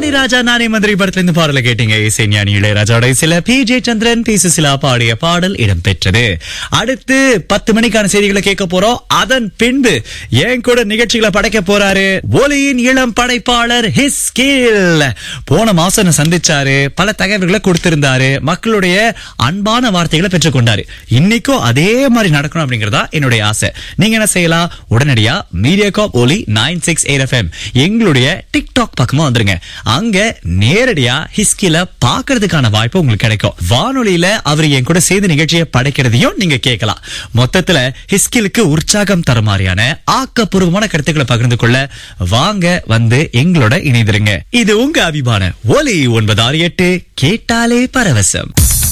ராஜா நானே மந்திரி படத்துல இருந்து பாடல கேட்டீங்க இசை ஞானி இளையராஜாவோட சில P J Chandran P Susheela பாடிய பாடல் இடம்பெற்றது அடுத்து பத்து மணிக்கான செய்திகளை கேட்க போறோம் அதன் பின்பு என் கூட நிகழ்ச்சிகளை படைக்க போறாரு ஒலியின் இளம் படைப்பாளர் ஹிஸ்கில் போன மாசம் என்ன சந்திச்சாரு பல தகவல்களை கொடுத்திருந்தாரு மக்களுடைய அன்பான வார்த்தைகளை பெற்றுக்கொண்டாரு இன்னைக்கும் அதே மாதிரி நடக்கணும் அப்படிங்கறதா என்னுடைய ஆசை நீங்க என்ன செய்யலாம் உடனடியா மீடியா காப் Oli nine six eight FM எங்களுடைய டிக்டாக் பக்கமா வந்துருங்க அங்க நேரடியா ஹிஸ்கில பாக்குறதுக்கான வாய்ப்பு உங்களுக்கு கிடைக்கும் வானொலியில அவர் என் கூட சேர்ந்து நிகழ்ச்சியை படைக்கிறதையும் நீங்க கேட்கலாம் மொத்தத்துல ஹிஸ்கிலுக்கு உற்சாகம் தர மாதிரியான ஆக்கப்பூர்வமான கருத்துக்களை பகிர்ந்து கொள்ள வாங்க வந்து எங்களோட இணைந்திருங்க இது உங்க அபிமான ஒலி ஒன்பது ஆறு எட்டு கேட்டாலே பரவசம்